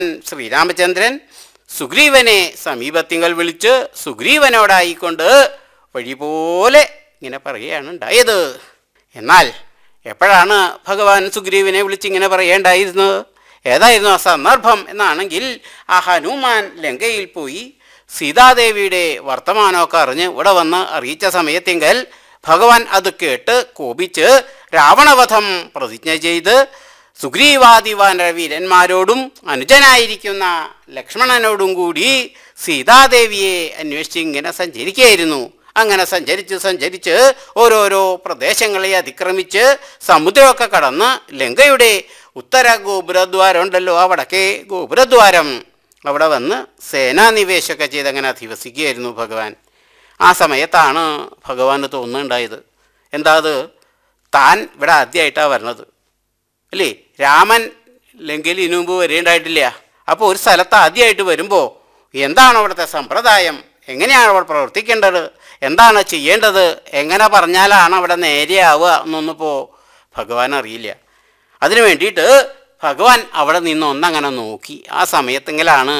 ശ്രീരാമചന്ദ്രൻ സുഗ്രീവനെ സമീപത്തിങ്കൽ വിളിച്ച് സുഗ്രീവനോടായിക്കൊണ്ട് വഴി പോലെ ഇങ്ങനെ പറയുകയാണ് ഉണ്ടായത് എന്നാൽ എപ്പോഴാണ് ഭഗവാൻ സുഗ്രീവനെ വിളിച്ച് ഇങ്ങനെ പറയേണ്ടായിരുന്നത് ഏതായിരുന്നു ആ സന്ദർഭം എന്നാണെങ്കിൽ ആ ഹനുമാൻ ലങ്കയിൽ പോയി സീതാദേവിയുടെ വർത്തമാനമൊക്കെ അറിഞ്ഞ് ഇവിടെ വന്ന് അറിയിച്ച സമയത്തെങ്കിൽ ഭഗവാൻ അത് കേട്ട് കോപിച്ച് രാവണവധം പ്രതിജ്ഞ ചെയ്ത് സുഗ്രീവാദി വാനരവീരന്മാരോടും അനുജനായിരിക്കുന്ന ലക്ഷ്മണനോടും കൂടി സീതാദേവിയെ അന്വേഷിച്ച് ഇങ്ങനെ സഞ്ചരിക്കുകയായിരുന്നു അങ്ങനെ സഞ്ചരിച്ച് സഞ്ചരിച്ച് ഓരോരോ പ്രദേശങ്ങളെ അതിക്രമിച്ച് സമുദ്രമൊക്കെ കടന്ന് ലങ്കയുടെ ഉത്തര ഗോപുരദ്വാരം ഉണ്ടല്ലോ ആ വടക്കേ ഗോപുരദ്വാരം അവിടെ വന്ന് സേനാനിവേശമൊക്കെ ചെയ്ത് അങ്ങനെ അധിവസിക്കുകയായിരുന്നു ഭഗവാൻ ആ സമയത്താണ് ഭഗവാന് തോന്നുന്നുണ്ടായത് എന്താ അത് താൻ ഇവിടെ ആദ്യമായിട്ടാണ് വരണത് അല്ലേ രാമൻ ലങ്കയിൽ ഇതിനു മുമ്പ് വരേണ്ടായിട്ടില്ല അപ്പോൾ ഒരു സ്ഥലത്ത് ആദ്യമായിട്ട് വരുമ്പോൾ എന്താണ് അവിടുത്തെ സമ്പ്രദായം എങ്ങനെയാണ് അവിടെ പ്രവർത്തിക്കേണ്ടത് എന്താണ് ചെയ്യേണ്ടത് എങ്ങനെ പറഞ്ഞാലാണ് അവിടെ നേരെയാവുക എന്നൊന്നിപ്പോൾ ഭഗവാൻ അറിയില്ല അതിനു വേണ്ടിയിട്ട് ഭഗവാൻ അവിടെ നിന്ന് ഒന്നങ്ങനെ നോക്കി ആ സമയത്തെങ്കിലാണ്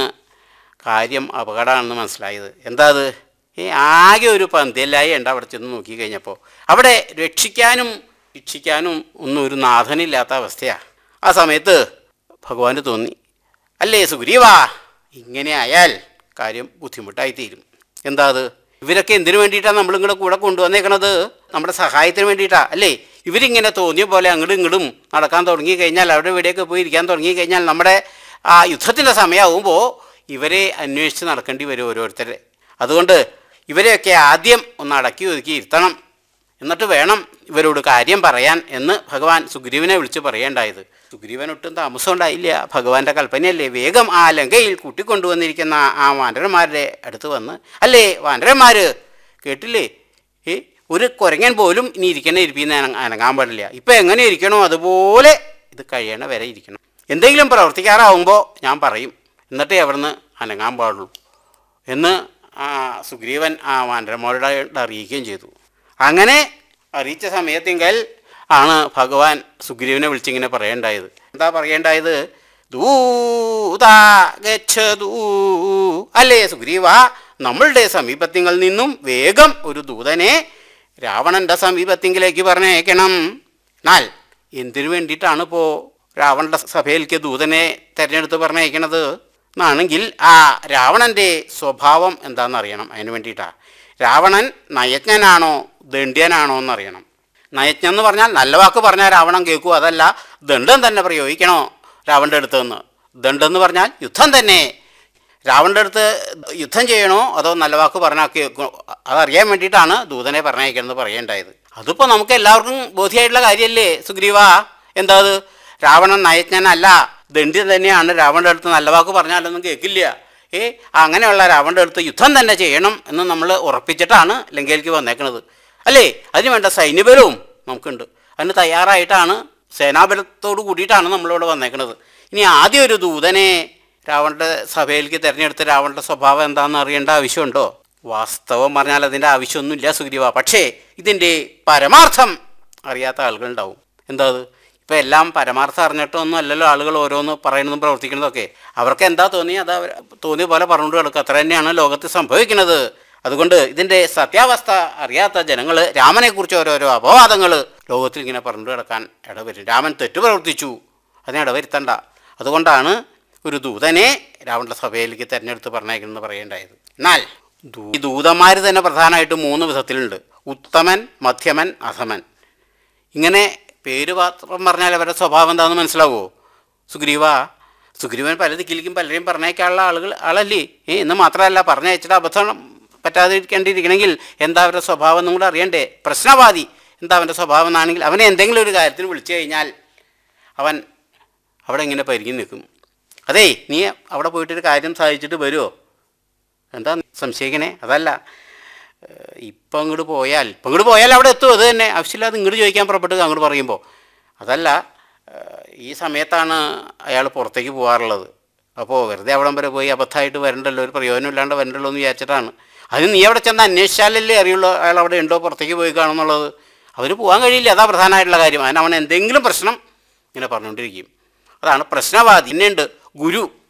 കാര്യം അപകടമാണെന്ന് മനസ്സിലായത് എന്താ അത് ഈ ആകെ ഒരു പന്തിയല്ലായി ഉണ്ട് അവിടെ ചെന്ന് നോക്കി കഴിഞ്ഞപ്പോൾ അവിടെ രക്ഷിക്കാനും ശിക്ഷിക്കാനും ഒന്നും ഒരു നാഥനില്ലാത്ത അവസ്ഥയാണ് ആ സമയത്ത് ഭഗവാന് തോന്നി അല്ലേ സുഗ്രീവാ ഇങ്ങനെ ആയാൽ കാര്യം ബുദ്ധിമുട്ടായി തീരും എന്താ അത് ഇവരൊക്കെ എന്തിനു വേണ്ടിയിട്ടാണ് നമ്മളിങ്ങടെ കൂടെ കൊണ്ടുവന്നേക്കണത് നമ്മുടെ സഹായത്തിന് വേണ്ടിയിട്ടാണ് അല്ലേ ഇവരിങ്ങനെ തോന്നിയ പോലെ അങ്ങോട്ടും ഇങ്ങോട്ടും നടക്കാൻ തുടങ്ങി കഴിഞ്ഞാൽ അവിടെ ഇവിടെയൊക്കെ പോയി ഇരിക്കാൻ തുടങ്ങി കഴിഞ്ഞാൽ നമ്മുടെ ആ യുദ്ധത്തിൻ്റെ സമയമാകുമ്പോൾ ഇവരെ അന്വേഷിച്ച് നടക്കേണ്ടി വരും ഓരോരുത്തരെ അതുകൊണ്ട് ഇവരെയൊക്കെ ആദ്യം ഒന്ന് അടക്കി ഒതുക്കി ഇരുത്തണം എന്നിട്ട് വേണം ഇവരോട് കാര്യം പറയാൻ എന്ന് ഭഗവാൻ സുഗ്രീവനെ വിളിച്ച് പറയേണ്ടായത് സുഗ്രീവൻ ഒട്ടും താമസം ഉണ്ടായില്ല ഭഗവാന്റെ കൽപ്പനയല്ലേ വേഗം ആ ലങ്കയിൽ കൂട്ടിക്കൊണ്ടുവന്നിരിക്കുന്ന ആ വാനരന്മാരുടെ അടുത്ത് വന്ന് അല്ലേ വാനരന്മാർ കേട്ടില്ലേ ഏ ഒരു കുരങ്ങൻ പോലും ഇനി ഇരിക്കണ ഇരിപ്പിന്ന് അനങ്ങാൻ പാടില്ല ഇപ്പം എങ്ങനെ ഇരിക്കണോ അതുപോലെ ഇത് കഴിയണ വരെ ഇരിക്കണം എന്തെങ്കിലും പ്രവർത്തിക്കാറാവുമ്പോൾ ഞാൻ പറയും എന്നിട്ടേ അവിടുന്ന് അനങ്ങാൻ പാടുള്ളൂ എന്ന് ആ സുഗ്രീവൻ ആ വാനരന്മാരോട് അറിയിക്കുകയും ചെയ്തു അങ്ങനെ അറിയിച്ച സമയത്തെങ്കിൽ ആണ് ഭഗവാൻ സുഗ്രീവനെ വിളിച്ചിങ്ങനെ പറയേണ്ടായത് എന്താ പറയേണ്ടായത് ദൂതാ ഗച്ഛതൂ അല്ലേ സുഗ്രീവ നമ്മളുടെ സമീപത്തിങ്കിൽ നിന്നും വേഗം ഒരു ദൂതനെ രാവണൻ്റെ സമീപത്തിങ്കിലേക്ക് പറഞ്ഞയക്കണം എന്നാൽ എന്തിനു വേണ്ടിയിട്ടാണ് ഇപ്പോൾ രാവണൻ്റെ സഭയിലേക്ക് ദൂതനെ തിരഞ്ഞെടുത്ത് പറഞ്ഞയക്കണത് എന്നാണെങ്കിൽ ആ രാവണൻ്റെ സ്വഭാവം എന്താണെന്ന് അറിയണം അതിന് വേണ്ടിയിട്ടാണ് രാവണൻ നയജ്ഞനാണോ ദണ്ഡ്യനാണോ എന്നറിയണം നയജ്ഞൻ എന്ന് പറഞ്ഞാൽ നല്ല വാക്ക് പറഞ്ഞാൽ രാവണൻ കേൾക്കൂ അതല്ല ദണ്ഡം തന്നെ പ്രയോഗിക്കണോ രാവണൻ്റെ അടുത്ത് നിന്ന് ദണ്ഡം എന്ന് പറഞ്ഞാൽ യുദ്ധം തന്നെ രാവണൻ്റെ അടുത്ത് യുദ്ധം ചെയ്യണോ അതോ നല്ല വാക്ക് പറഞ്ഞാൽ കേൾക്കണോ അതറിയാൻ വേണ്ടിയിട്ടാണ് ദൂതനെ പറഞ്ഞയക്കണമെന്ന് പറയേണ്ടായത് അതിപ്പോൾ നമുക്ക് എല്ലാവർക്കും ബോധ്യമായിട്ടുള്ള കാര്യമല്ലേ സുഗ്രീവ എന്താ അത് രാവണൻ നയജ്ഞനല്ല ദണ്ഡ്യൻ തന്നെയാണ് രാവണൻ്റെ അടുത്ത് നല്ല വാക്ക് പറഞ്ഞാലൊന്നും കേൾക്കില്ല ഏ അങ്ങനെയുള്ള രാവണൻ്റെ അടുത്ത് യുദ്ധം തന്നെ ചെയ്യണം എന്ന് നമ്മൾ ഉറപ്പിച്ചിട്ടാണ് ലങ്കയിലേക്ക് വന്നേക്കുന്നത് അല്ലേ അതിന് വേണ്ട സൈന്യബലവും നമുക്കുണ്ട് അതിന് തയ്യാറായിട്ടാണ് സേനാബലത്തോട് കൂടിയിട്ടാണ് നമ്മളിവിടെ വന്നേക്കുന്നത് ഇനി ആദ്യം ഒരു ദൂതനെ രാവണൻ്റെ സഭയിലേക്ക് തിരഞ്ഞെടുത്ത് രാവണൻ്റെ സ്വഭാവം എന്താണെന്ന് അറിയേണ്ട ആവശ്യമുണ്ടോ വാസ്തവം പറഞ്ഞാൽ അതിൻ്റെ ആവശ്യമൊന്നുമില്ല സുഗ്രീവ പക്ഷേ ഇതിൻ്റെ പരമാർത്ഥം അറിയാത്ത ആളുകളുണ്ടാവും എന്താ അത് ഇപ്പം എല്ലാം പരമാർത്ഥം അറിഞ്ഞിട്ടൊന്നും അല്ലല്ലോ ആളുകൾ ഓരോന്ന് പറയുന്നതും പ്രവർത്തിക്കുന്നതൊക്കെ അവർക്ക് എന്താ തോന്നി അത് അവർ തോന്നിയ പോലെ പറഞ്ഞുകൊണ്ട് കിടക്കുക അത്ര തന്നെയാണ് ലോകത്ത് സംഭവിക്കുന്നത് അതുകൊണ്ട് ഇതിൻ്റെ സത്യാവസ്ഥ അറിയാത്ത ജനങ്ങൾ രാമനെക്കുറിച്ച് ഓരോരോ അപവാദങ്ങൾ ലോകത്തിൽ ഇങ്ങനെ പറഞ്ഞു കിടക്കാൻ ഇടവരും രാമൻ തെറ്റു പ്രവർത്തിച്ചു അതിനെ ഇടവരുത്തണ്ട അതുകൊണ്ടാണ് ഒരു ദൂതനെ രാവണ സഭയിലേക്ക് തിരഞ്ഞെടുത്ത് പറഞ്ഞേക്കണമെന്ന് പറയേണ്ടായത് എന്നാൽ ദൂ ഈ ദൂതന്മാർ തന്നെ പ്രധാനമായിട്ട് മൂന്ന് വിധത്തിലുണ്ട് ഉത്തമൻ മധ്യമൻ അധമൻ ഇങ്ങനെ പേര് മാത്രം പറഞ്ഞാൽ അവരുടെ സ്വഭാവം എന്താണെന്ന് മനസ്സിലാവുമോ സുഗ്രീവ സുഗ്രീവൻ പല ദിക്കിലേക്കും പലരെയും പറഞ്ഞേക്കാനുള്ള ആളുകൾ ആളല്ലേ ഏ എന്ന് മാത്രമല്ല പറഞ്ഞയച്ചിട്ട് അബദ്ധം പറ്റാതിരിക്കേണ്ടിയിരിക്കണമെങ്കിൽ എന്താ അവരുടെ സ്വഭാവം എന്നും കൂടെ അറിയണ്ടേ പ്രശ്നവാദി എന്താ അവൻ്റെ സ്വഭാവം എന്നാണെങ്കിൽ അവനെ എന്തെങ്കിലും ഒരു കാര്യത്തിന് വിളിച്ചു കഴിഞ്ഞാൽ അവൻ അവിടെ ഇങ്ങനെ പരിങ്ങി നിൽക്കും അതേ നീ അവിടെ പോയിട്ടൊരു കാര്യം സാധിച്ചിട്ട് വരുമോ എന്താ സംശയിക്കണേ അതല്ല ഏഹ് ഇപ്പം അങ്ങോട്ട് പോയാൽ ഇപ്പം അങ്ങോട്ട് പോയാൽ അവിടെ എത്തും അത് തന്നെ ആവശ്യമില്ലാതെ ഇങ്ങോട്ട് ചോദിക്കാൻ പുറപ്പെട്ടത് അങ്ങോട്ട് പറയുമ്പോൾ അതല്ല ഏഹ് ഈ സമയത്താണ് അയാൾ പുറത്തേക്ക് പോകാറുള്ളത് അപ്പോൾ വെറുതെ അവിടം വരെ പോയി അബദ്ധമായിട്ട് വരണ്ടല്ലോ ഒരു പ്രയോജനം ഇല്ലാണ്ട് വരണ്ടല്ലോ എന്ന് വിചാരിച്ചിട്ടാണ് അത് നീ അവിടെ ചെന്ന് അന്വേഷിച്ചാലല്ലേ അറിയുള്ളൂ അയാൾ അവിടെ ഉണ്ടോ പുറത്തേക്ക് പോയി കാണുന്നുള്ളത് അവന് പോകാൻ കഴിയില്ല അതാ പ്രധാനമായിട്ടുള്ള കാര്യം അതിന് അവൻ എന്തെങ്കിലും പ്രശ്നം ഇങ്ങനെ പറഞ്ഞുകൊണ്ടിരിക്കും അതാണ് പ്രശ്നവാദി പിന്നെയുണ്ട് ഗുരു